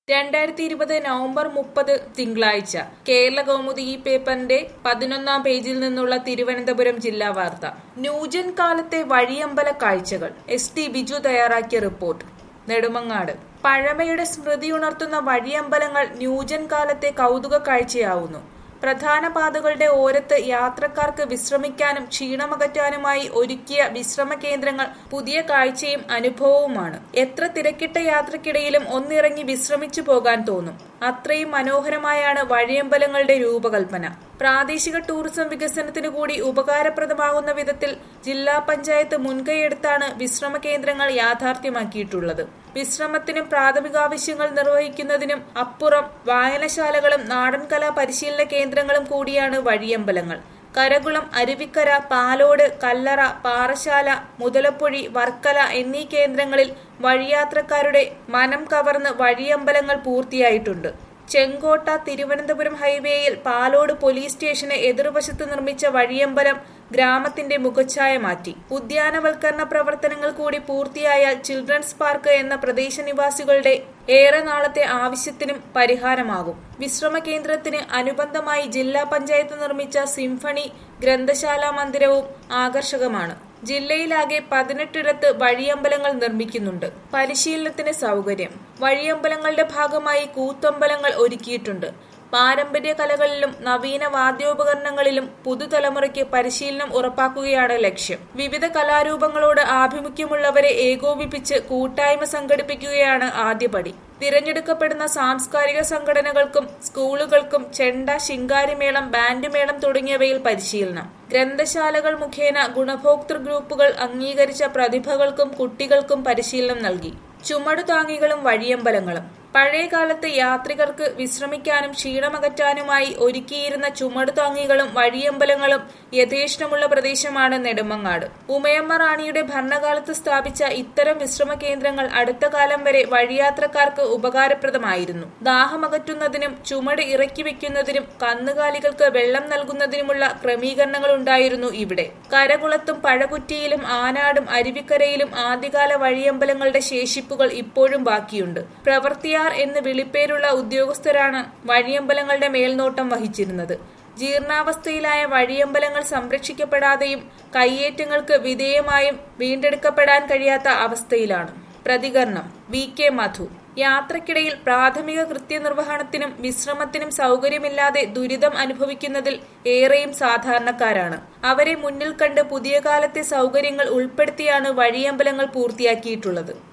രണ്ടായിരത്തി ഇരുപത് നവംബർ മുപ്പത് തിങ്കളാഴ്ച കേരള കൗമുദി ഈ പേപ്പറിന്റെ പതിനൊന്നാം പേജിൽ നിന്നുള്ള തിരുവനന്തപുരം ജില്ലാ വാർത്ത ന്യൂജൻ കാലത്തെ വഴിയമ്പല കാഴ്ചകൾ എസ് ടി ബിജു തയ്യാറാക്കിയ റിപ്പോർട്ട് നെടുമങ്ങാട് പഴമയുടെ സ്മൃതി ഉണർത്തുന്ന വഴിയമ്പലങ്ങൾ ന്യൂജൻ കാലത്തെ കൗതുക കാഴ്ചയാവുന്നു പ്രധാന പാതകളുടെ ഓരത്ത് യാത്രക്കാർക്ക് വിശ്രമിക്കാനും ക്ഷീണമകറ്റാനുമായി ഒരുക്കിയ വിശ്രമ കേന്ദ്രങ്ങൾ പുതിയ കാഴ്ചയും അനുഭവവുമാണ് എത്ര തിരക്കിട്ട യാത്രക്കിടയിലും ഒന്നിറങ്ങി വിശ്രമിച്ചു പോകാൻ തോന്നും അത്രയും മനോഹരമായാണ് വഴിയമ്പലങ്ങളുടെ രൂപകൽപ്പന പ്രാദേശിക ടൂറിസം വികസനത്തിനു കൂടി ഉപകാരപ്രദമാകുന്ന വിധത്തിൽ ജില്ലാ പഞ്ചായത്ത് മുൻകൈയെടുത്താണ് വിശ്രമ കേന്ദ്രങ്ങൾ യാഥാർത്ഥ്യമാക്കിയിട്ടുള്ളത് വിശ്രമത്തിനും പ്രാഥമികാവശ്യങ്ങൾ നിർവഹിക്കുന്നതിനും അപ്പുറം വായനശാലകളും നാടൻ കലാ പരിശീലന കേന്ദ്രങ്ങളും കൂടിയാണ് വഴിയമ്പലങ്ങൾ കരകുളം അരുവിക്കര പാലോട് കല്ലറ പാറശാല മുതലപ്പൊഴി വർക്കല എന്നീ കേന്ദ്രങ്ങളിൽ വഴിയാത്രക്കാരുടെ മനം കവർന്ന് വഴിയമ്പലങ്ങൾ പൂർത്തിയായിട്ടുണ്ട് ചെങ്കോട്ട തിരുവനന്തപുരം ഹൈവേയിൽ പാലോട് പോലീസ് സ്റ്റേഷന് എതിർവശത്ത് നിർമ്മിച്ച വഴിയമ്പലം ഗ്രാമത്തിന്റെ മുഖച്ഛായ മാറ്റി ഉദ്യാനവൽക്കരണ പ്രവർത്തനങ്ങൾ കൂടി പൂർത്തിയായാൽ ചിൽഡ്രൻസ് പാർക്ക് എന്ന പ്രദേശനിവാസികളുടെ ഏറെ നാളത്തെ ആവശ്യത്തിനും പരിഹാരമാകും വിശ്രമ കേന്ദ്രത്തിന് അനുബന്ധമായി ജില്ലാ പഞ്ചായത്ത് നിർമ്മിച്ച സിംഫണി ഗ്രന്ഥശാല മന്ദിരവും ആകർഷകമാണ് ജില്ലയിലാകെ പതിനെട്ടിടത്ത് വഴിയമ്പലങ്ങൾ നിർമ്മിക്കുന്നുണ്ട് പരിശീലനത്തിന് സൗകര്യം വഴിയമ്പലങ്ങളുടെ ഭാഗമായി കൂത്തമ്പലങ്ങൾ ഒരുക്കിയിട്ടുണ്ട് പാരമ്പര്യ കലകളിലും നവീന വാദ്യോപകരണങ്ങളിലും പുതുതലമുറയ്ക്ക് പരിശീലനം ഉറപ്പാക്കുകയാണ് ലക്ഷ്യം വിവിധ കലാരൂപങ്ങളോട് ആഭിമുഖ്യമുള്ളവരെ ഏകോപിപ്പിച്ച് കൂട്ടായ്മ സംഘടിപ്പിക്കുകയാണ് ആദ്യപടി തിരഞ്ഞെടുക്കപ്പെടുന്ന സാംസ്കാരിക സംഘടനകൾക്കും സ്കൂളുകൾക്കും ചെണ്ട ശിങ്കാരിമേളം ബാൻഡ് മേളം തുടങ്ങിയവയിൽ പരിശീലനം ഗ്രന്ഥശാലകൾ മുഖേന ഗുണഭോക്തൃ ഗ്രൂപ്പുകൾ അംഗീകരിച്ച പ്രതിഭകൾക്കും കുട്ടികൾക്കും പരിശീലനം നൽകി ചുമടുതാങ്ങികളും വഴിയമ്പലങ്ങളും പഴയകാലത്ത് യാത്രികർക്ക് വിശ്രമിക്കാനും ക്ഷീണമകറ്റാനുമായി ഒരുക്കിയിരുന്ന ചുമടുതാങ്ങികളും വഴിയമ്പലങ്ങളും യഥേഷ്ടമുള്ള പ്രദേശമാണ് നെടുമങ്ങാട് ഉമയമ്മ റാണിയുടെ ഭരണകാലത്ത് സ്ഥാപിച്ച ഇത്തരം വിശ്രമ കേന്ദ്രങ്ങൾ അടുത്ത കാലം വരെ വഴിയാത്രക്കാർക്ക് ഉപകാരപ്രദമായിരുന്നു ദാഹമകറ്റുന്നതിനും ചുമട് ഇറക്കി വെക്കുന്നതിനും കന്നുകാലികൾക്ക് വെള്ളം നൽകുന്നതിനുമുള്ള ക്രമീകരണങ്ങൾ ഉണ്ടായിരുന്നു ഇവിടെ കരകുളത്തും പഴകുറ്റിയിലും ആനാടും അരുവിക്കരയിലും ആദ്യകാല വഴിയമ്പലങ്ങളുടെ ശേഷിപ്പുകൾ ഇപ്പോഴും ബാക്കിയുണ്ട് പ്രവർത്തിയാർ എന്ന് വിളിപ്പേരുള്ള ഉദ്യോഗസ്ഥരാണ് വഴിയമ്പലങ്ങളുടെ മേൽനോട്ടം വഹിച്ചിരുന്നത് ജീർണാവസ്ഥയിലായ വഴിയമ്പലങ്ങൾ സംരക്ഷിക്കപ്പെടാതെയും കയ്യേറ്റങ്ങൾക്ക് വിധേയമായും വീണ്ടെടുക്കപ്പെടാൻ കഴിയാത്ത അവസ്ഥയിലാണ് പ്രതികരണം വി കെ മധു യാത്രക്കിടയിൽ പ്രാഥമിക കൃത്യനിർവഹണത്തിനും വിശ്രമത്തിനും സൗകര്യമില്ലാതെ ദുരിതം അനുഭവിക്കുന്നതിൽ ഏറെയും സാധാരണക്കാരാണ് അവരെ മുന്നിൽ കണ്ട് പുതിയ കാലത്തെ സൗകര്യങ്ങൾ ഉൾപ്പെടുത്തിയാണ് വഴിയമ്പലങ്ങൾ പൂർത്തിയാക്കിയിട്ടുള്ളത്